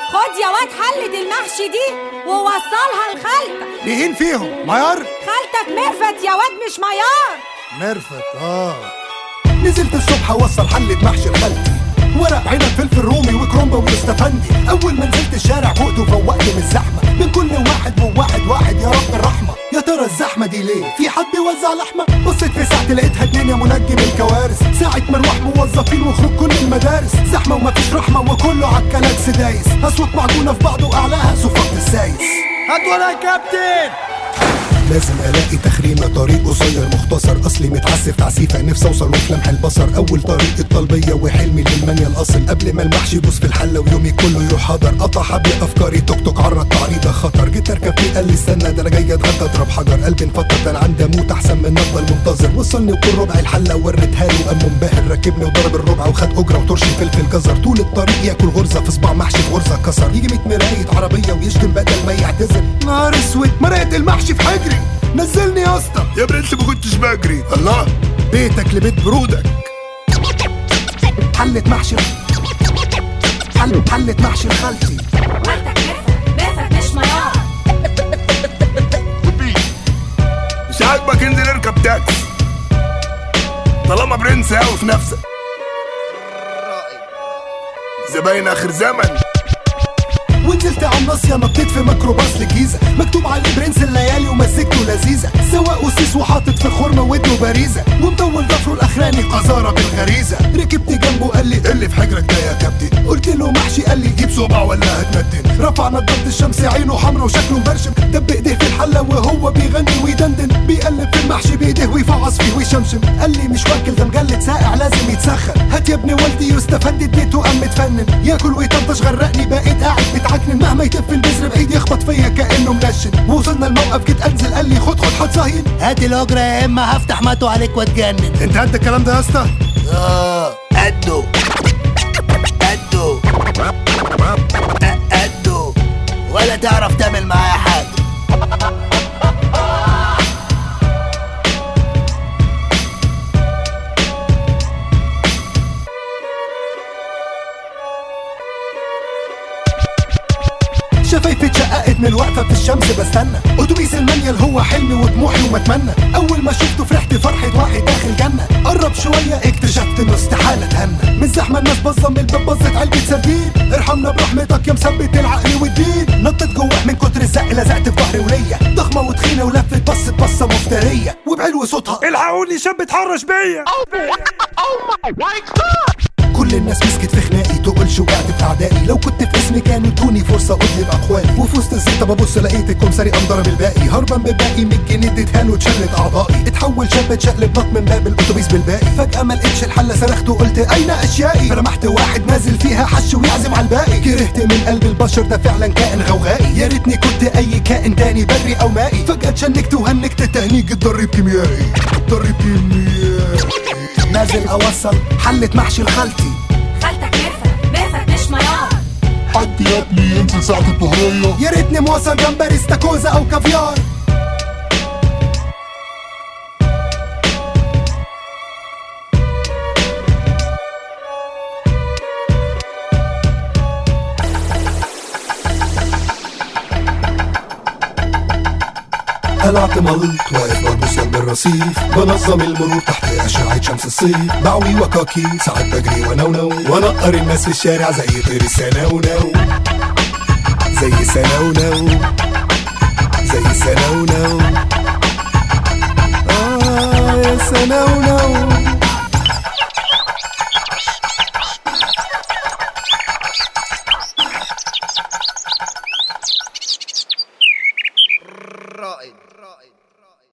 خد يا واد حلة المحشي دي ووصلها لخالتك مين فيهم ميار خالتك ميرفت يا واد مش ميار مرفت اه نزلت الصبح اوصل حلة محشي لخالتي ورق عنب فلفل رومي وكرومبا والاستفندي اول ما نزلت الشارع فوقت وفوقت من الزحمه من كل واحد وواحد واحد يا رب الرحمه يا ترى الزحمه دي ليه في حد بيوزع لحمه بصيت في ساعتي لقيتها اتنين يا منجم الكوارث ساعه مروح موظفين وخروج كل المدارس زحمه ومفيش رحمه وكله عالكلاكس دايس اصوات معجونه في بعض واعلاها صفات السايس هات ولا يا كابتن لازم الاقي تخريمه طريق قصير مختصر اصلي متعسف تعسيفه نفسي اوصل وفي لمح البصر اول طريق الطلبيه وحلمي للمانيا الاصل قبل ما المحشي يبوس في الحله ويومي كله يروح حضر قطع حبل افكاري توك توك عرض تعريضه خطر جيت اركب فيه قال لي استنى ده انا جاي اتغدى اضرب حجر قلبي انفطر ده انا عندي اموت احسن من افضل منتظر وصلني وكل ربع الحله وريتها له وقام منبهر ركبني وضرب الربع وخد اجره وترشي فلفل جزر طول الطريق ياكل غرزه في صباع محشي في غرزه كسر يجي 100 مرايه عربيه ويشتم بدل ما يعتذر نهار اسود مرقه المحشي في حجري نزلني يا اسطى يا برنس ما كنتش بجري الله بيتك لبيت برودك حلة محشي حل حلة محشي لخالتي خالتك ميرفت ميرفت مش ميار مش عاجبك انزل اركب تاكسي طالما برنس قوي في نفسك زباين اخر زمن ونزلت على الناصية نطيت في ميكروباص للجيزة مكتوب عليه برنس الليالي ومزجته لذيذة سواق وسيس وحاطط في خرمة ودنه باريزة ومطول ضفره الاخراني قذارة بالغريزة ركبت جنبه قال لي اللي في حجرك ده يا كابتن قلت له محشي قال لي جيب صبع ولا هتمدن رفع نضارة الشمس عينه حمرا وشكله مبرشم دب ايديه في الحلة وهو بيغني ويدندن بيقلب في المحشي بايديه ويفعص فيه ويشمشم قال لي مش واكل ده مجلد ساقع لازم يتسخن هات يا ابن والدي يستفند بيته قام متفنن ياكل ويطنطش غرقني بقيت قاعد متعكنن مهما يتف البذر بعيد يخبط فيا كانه منشن ووصلنا الموقف جيت انزل قال لي خد خد حط صهين هات الاجره يا اما هفتح ماتو عليك واتجنن انت قد الكلام ده يا اسطى اه قده قده أ- قده ولا تعرف تعمل معايا حاجه شفايفي اتشققت من الوقفة في الشمس بستنى اتوبيس المانيال هو حلمي وطموحي ومتمنى اول ما شفته فرحت فرحة واحد داخل جنة قرب شوية اكتشفت انه استحالة اتهنى من زحمة الناس بصة من الباب بصت علبة سردين ارحمنا برحمتك يا مثبت العقل والدين نطت جوه من كتر الزق لزقت في ظهري وليا ضخمة وتخينة ولفت بصت بصة مفترية وبعلو صوتها الحقوني شاب اتحرش بيا كل الناس مسكت في خناقي تقولش وقعت في اعدائي لو كنت في اسمي كانوا ادوني فرصه اطلب اقوالي وفي وسط الزيطه ببص لقيت الكمساري قام ضرب الباقي هربان بالباقي 100 جنيه اديتها له اتشلت اعضائي اتحول شاب اتشقلب نط من باب الاتوبيس بالباقي فجاه ما لقيتش الحله صرخت وقلت اين اشيائي فرمحت واحد نازل فيها حش ويعزم على الباقي كرهت من قلب البشر ده فعلا كائن غوغائي يا ريتني كنت اي كائن تاني بري او مائي فجاه اتشنكت وهنكت تهنيج الضرب كيميائي ضرب كيميائي نازل اوصل حله محشي لخالتي خالتك ميرفت ميرفت مش ميار حد يا ابني ينزل ساعة الظهرية يا ريتني موصل جمبري استاكوزا او كافيار قلعت ملط واقف ببص جنب الرصيف بنظم المرور تحت أشعة شمس الصيف بعوي وكاكي ساعات بجري ونونو ونقر الناس في الشارع زي طير السنونو زي سنونو زي سنونو آه يا سنونو